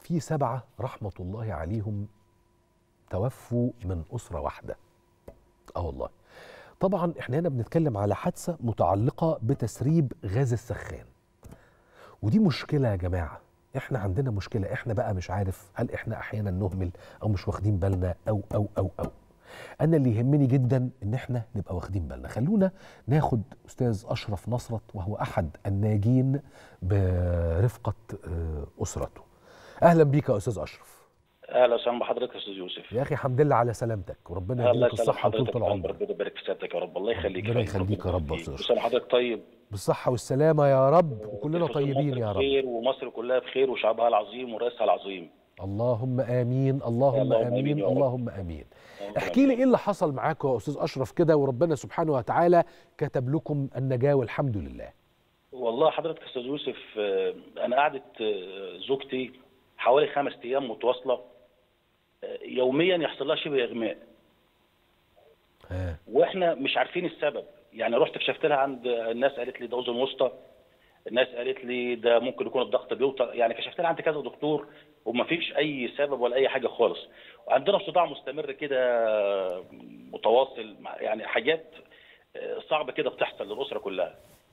في سبعه رحمه الله عليهم توفوا من اسره واحده اه والله طبعا احنا هنا بنتكلم على حادثه متعلقه بتسريب غاز السخان ودي مشكله يا جماعه احنا عندنا مشكله احنا بقى مش عارف هل احنا احيانا نهمل او مش واخدين بالنا او او او او انا اللي يهمني جدا ان احنا نبقى واخدين بالنا خلونا ناخد استاذ اشرف نصرت وهو احد الناجين برفقه آه، اسرته اهلا بيك يا استاذ اشرف اهلا وسهلا بحضرتك يا استاذ يوسف يا اخي الحمد لله على سلامتك وربنا الله يديك يسلم الصحه وطول حضرتك العمر ربنا يبارك في سيادتك يا رب الله يخليك ربنا يخليك يا رب يا يخليك. أستاذ. كل سنه حضرتك طيب بالصحه والسلامه يا رب وكلنا وتلفزيون طيبين مصر يا رب بخير ومصر كلها بخير وشعبها العظيم ورئيسها العظيم اللهم امين اللهم اللهم آمين امين يا رب. اللهم امين احكي لي ايه اللي حصل معاكم يا استاذ اشرف كده وربنا سبحانه وتعالى كتب لكم النجاه والحمد لله والله حضرتك يا استاذ يوسف آه، انا قعدت آه، زوجتي حوالي خمس ايام متواصله آه، يوميا يحصل لها شبه اغماء ها واحنا مش عارفين السبب يعني رحت كشفت لها عند الناس قالت لي ده اذن وسطى الناس قالت لي ده ممكن يكون الضغط بيوطى يعني كشفت لها عند كذا دكتور ومفيش اي سبب ولا اي حاجه خالص وعندنا صداع مستمر كده متواصل مع- يعني حاجات آه، صعبه كده بتحصل للاسره كلها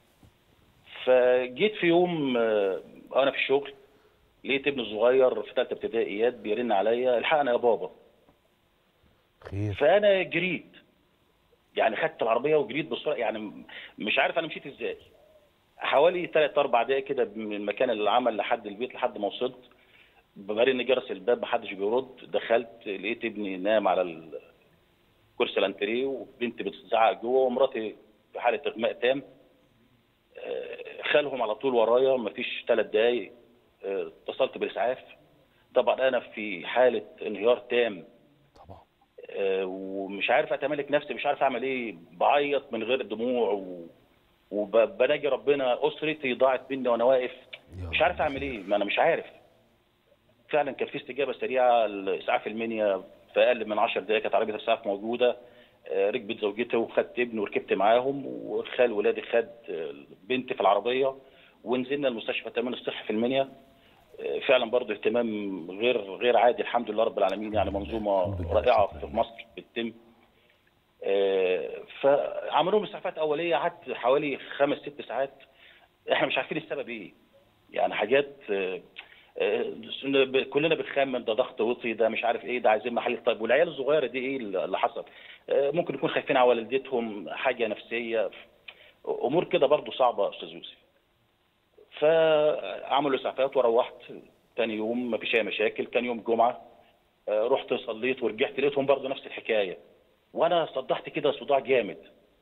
فجيت في يوم آه، انا في الشغل لقيت ابني الصغير في ثالثه ابتدائيات بيرن عليا الحقنا يا بابا خير فانا جريت يعني خدت العربيه وجريت بسرعه يعني م- مش عارف انا مشيت ازاي حوالي ثلاث اربع دقائق كده من مكان العمل لحد البيت لحد ما وصلت برن جرس الباب محدش بيرد دخلت لقيت ابني نام على ال- كرسي الانتريه وبنتي بتزعق جوه ومراتي في حاله اغماء تام آه، خالهم على طول ورايا مفيش ثلاث دقايق آه، اتصلت بالاسعاف طبعا انا في حاله انهيار تام طبعا آه، ومش عارف اتمالك نفسي مش عارف اعمل ايه بعيط من غير دموع و... وبناجي ربنا اسرتي ضاعت مني وانا واقف يا مش عارف رب. اعمل ايه ما انا مش عارف فعلا كان في استجابه سريعه لاسعاف المنيا في اقل من 10 دقائق كانت عربيه اسعاف موجوده آه، ركبت زوجتي وخدت ابني وركبت معاهم وخال ولادي خد آه، بنتي في العربيه ونزلنا المستشفى التامين الصحي في المنيا آه، فعلا برضه اهتمام غير غير عادي الحمد لله رب العالمين يعني الحمد لله، منظومه الحمد لله، رائعه شكراً في لله. مصر بتتم آه، فعملوا لهم اسعافات اوليه قعدت حوالي خمس ست ساعات احنا مش عارفين السبب ايه يعني حاجات آه، آه، كلنا بنخمن ده ضغط وطي ده مش عارف ايه ده عايزين محل طيب والعيال الصغيره دي ايه اللي حصل آه، ممكن يكون خايفين على والدتهم حاجه نفسيه امور كده برضو صعبه يا استاذ يوسف فعملوا اسعافات وروحت تاني يوم ما فيش اي مشاكل كان يوم جمعه آه، رحت صليت ورجعت لقيتهم برضو نفس الحكايه وانا صدحت كده صداع جامد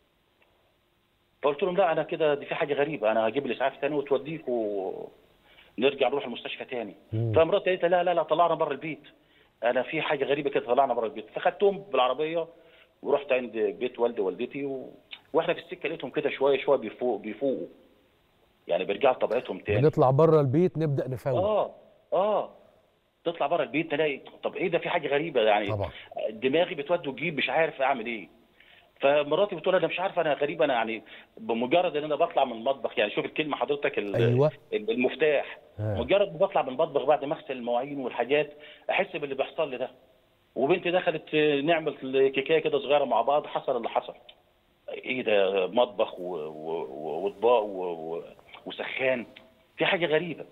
فقلت لهم لا انا كده دي في حاجه غريبه انا هجيب الاسعاف تاني وتوديك ونرجع نروح المستشفى تاني مم. فمراتي قالت لي لا لا لا طلعنا بره البيت انا في حاجه غريبه كده طلعنا بره البيت فخدتهم بالعربيه ورحت عند بيت والدي ووالدتي و... واحنا في السكه لقيتهم كده شويه شويه بيفوق بيفوقوا يعني بيرجعوا لطبيعتهم تاني بنطلع بره البيت نبدا نفوق اه اه تطلع بره البيت تلاقي طب ايه ده في حاجه غريبه يعني طبعا دماغي بتود وتجيب مش عارف اعمل ايه فمراتي بتقول انا مش عارف انا غريب انا يعني بمجرد ان انا بطلع من المطبخ يعني شوف الكلمه حضرتك ال- ايوه المفتاح ها. مجرد ما بطلع من المطبخ بعد ما اغسل المواعين والحاجات احس باللي بيحصل لي ده وبنتي دخلت نعمل كيكايه كده صغيره مع بعض حصل اللي حصل ايه ده مطبخ و- و- و- واطباق و- و- وسخان في حاجه غريبه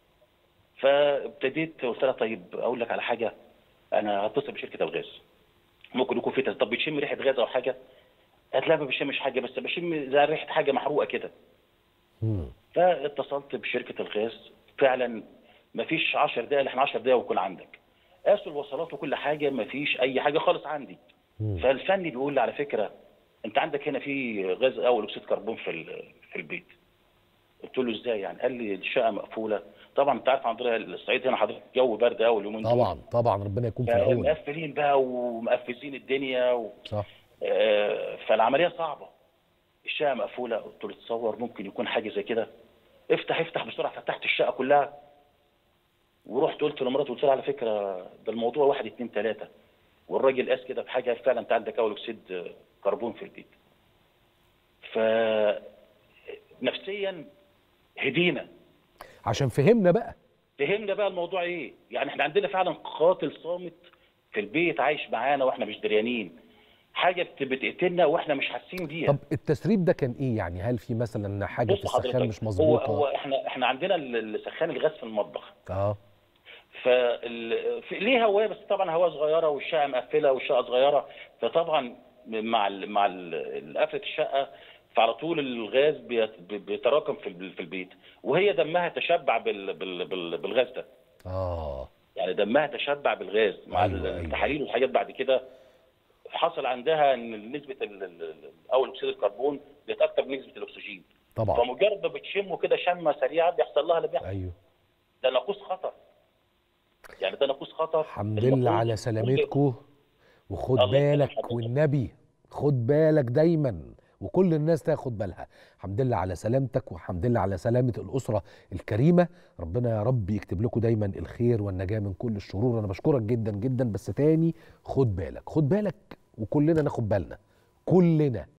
فابتديت قلت لها طيب اقول لك على حاجه انا هتصل بشركه الغاز ممكن يكون في تس- طب بتشم ريحه غاز او حاجه قالت لا ما بشمش حاجه بس بشم زي ريحه حاجه محروقه كده مم. فاتصلت بشركه الغاز فعلا ما فيش 10 دقائق احنا 10 دقائق ويكون عندك قاسوا الوصلات وكل حاجه ما فيش اي حاجه خالص عندي مم. فالفني بيقول لي على فكره انت عندك هنا في غاز اول اكسيد كربون في ال- في البيت قلت له ازاي يعني قال لي الشقه مقفوله طبعا انت عارف عندنا الصعيد هنا حضرتك جو برد قوي اليومين دول طبعا طبعا ربنا يكون في العون مقفلين بقى ومقفزين الدنيا و... صح آه، فالعمليه صعبه الشقه مقفوله قلت له تصور ممكن يكون حاجه زي كده افتح افتح بسرعه فتحت الشقه كلها ورحت قلت لمراتي قلت لها على فكره ده الموضوع واحد اتنين تلاته والراجل قاس كده بحاجه فعلا انت عندك اول اكسيد كربون في البيت ف نفسيا هدينا عشان فهمنا بقى فهمنا بقى الموضوع ايه يعني احنا عندنا فعلا قاتل صامت في البيت عايش معانا واحنا مش دريانين حاجه بت- بتقتلنا واحنا مش حاسين بيها طب التسريب ده كان ايه يعني هل في مثلا حاجه في بص السخان حضرتك مش هو مظبوطه هو احنا احنا عندنا ال- السخان الغاز في المطبخ اه فال... في- ليه هوايه بس طبعا هوايه صغيره والشقه مقفله والشقه صغيره فطبعا مع ال... مع ال- قفله الشقه فعلى طول الغاز بيت... بيتراكم في ال- في البيت وهي دمها تشبع بال... بال... بال... بالغاز ده اه يعني دمها تشبع بالغاز مع أيوة، أيوة أيوة. التحاليل والحاجات بعد كده حصل عندها ان نسبه ال... ال- اول اكسيد الكربون بقت اكتر من نسبه الاكسجين طبعا فمجرد ما بتشمه كده شمه سريعه بيحصل لها اللي بيحصل ايوه ده ناقوس خطر يعني ده ناقوس خطر الحمد المفروض لله على كل- سلامتكم وخد الله يسلمك بالك حضرتك. والنبي خد بالك دايما وكل الناس تاخد بالها الحمد لله على سلامتك والحمد لله على سلامة الأسرة الكريمة ربنا يا رب يكتب لكم دايما الخير والنجاة من كل الشرور أنا بشكرك جدا جدا بس تاني خد بالك خد بالك وكلنا ناخد بالنا كلنا